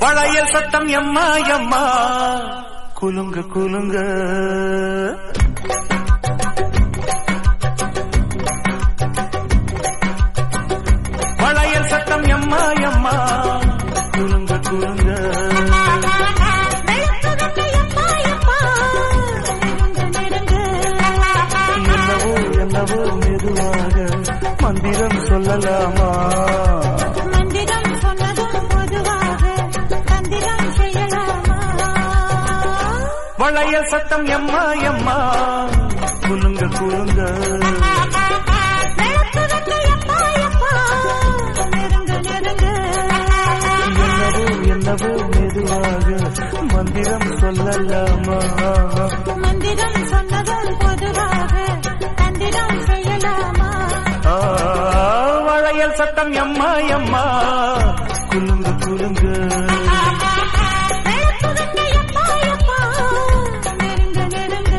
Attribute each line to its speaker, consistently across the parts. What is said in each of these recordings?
Speaker 1: வளையல் சத்தம் எம்மா எம்மா குலுங்க குலுங்க வளையல் சத்தம் எம்மா எம்மா குலுங்க குலுங்க என்னவோ என்னவோ மெதுவாக மந்திரம் சொல்லலாமா
Speaker 2: மந்திரம் சொன்னதும் பொதுவாக தந்திரம் செய்யலாமா
Speaker 1: வளையல் சத்தம் எம்மா எம்மா குலுங்க குலுங்க
Speaker 2: விளக்கு வைக்க எப்பா எப்பா நெருங்க நெருங்க
Speaker 1: என்னவோ என்னவோ மெதுவாக மந்திரம் சொல்லலாமா
Speaker 2: மந்திரம் சொன்னதும் பொதுவாக தந்திரம் செய்யலாமா
Speaker 1: ஆ, வளையல் சத்தம் எம்மா எம்மா குலுங்க குலுங்க
Speaker 2: விளக்கு வைக்க எப்பா எப்பா நெருங்க நெருங்க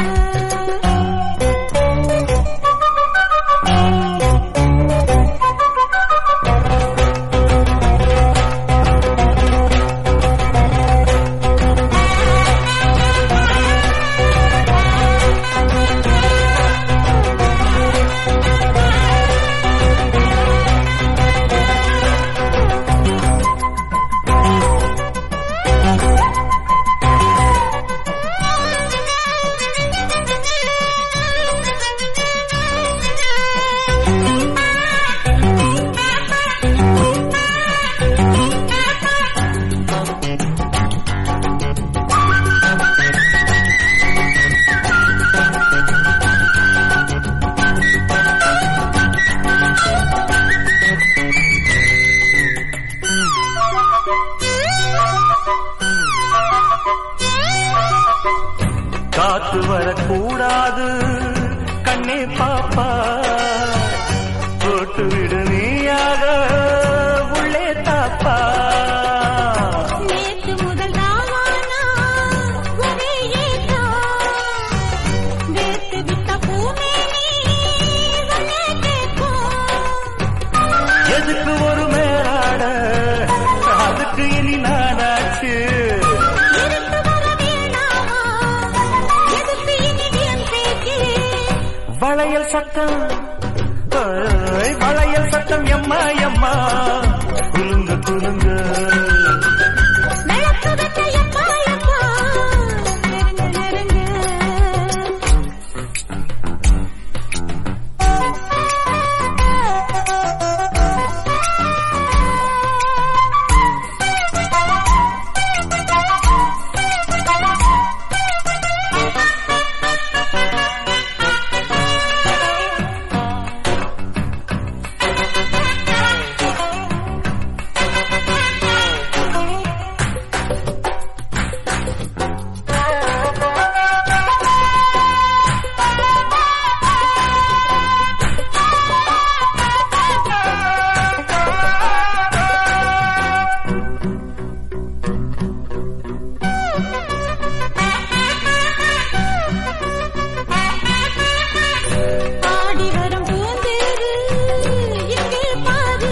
Speaker 1: காத்து வரக்கூடாது கண்ணே பாப்பா போட்டு விடு நீயாக உள்ளே தாப்பா
Speaker 2: நேத்து முதல் நாளானா ஒரே ஏக்கம். வேத்து விட்ட பூமேனி வந்தே கேட்கும்.
Speaker 1: எதுக்கு ஒரு மேலாட அதுக்கு இனி நானாச்சு
Speaker 2: இருட்டு வர வேணாமா? எதுக்கு இனி வீண் பேச்சு?
Speaker 1: வளையல் சத்தம் ஏய், வளையல் சத்தம் எம்மா எம்மா குலுங்க குலுங்க
Speaker 2: விளக்கு வைக்க எப்பா எப்பா? நெருங்க நெருங்க ஆடி வரும் பூந்தேரு இங்கே பாரு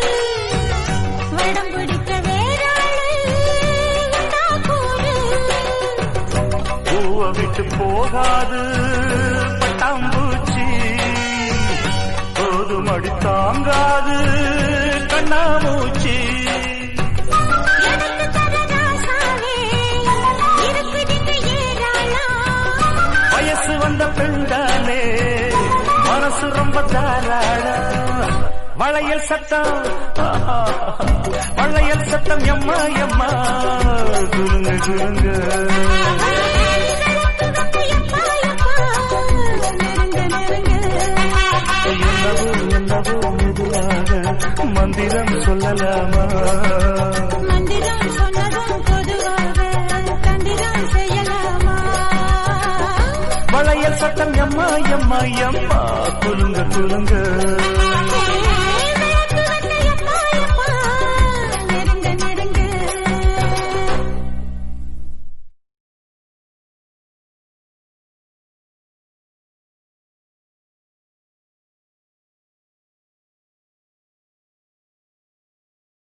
Speaker 2: வடம் பிடிக்க வேறாளு உண்டா கூறு
Speaker 1: பூவை விட்டு போகாது பட்டாம்பூச்சி போதும் அடி தாங்காது கண்ணாமூச்சி
Speaker 2: எனக்கு தரராசாவே இருக்குதுங்க ஏராளா
Speaker 1: வயசு வந்த பெண்தானே மனசு ரொம்ப தாராளம் வளையல் சத்தம் ஆஹா, வளையல் சத்தம் எம்மா எம்மா குலுங்க குலுங்க
Speaker 2: எப்பா எப்பா நெருங்க நெருங்க
Speaker 1: என்னவோ என்னவோ மெதுவாக மந்திரம் சொல்லலாமா
Speaker 2: மந்திரம் சொன்னதும் பொதுவாக தந்திரம் செய்யலாமா
Speaker 1: வளையல் சத்தம் எம்மா எம்மா எம்மா குலுங்க குலுங்க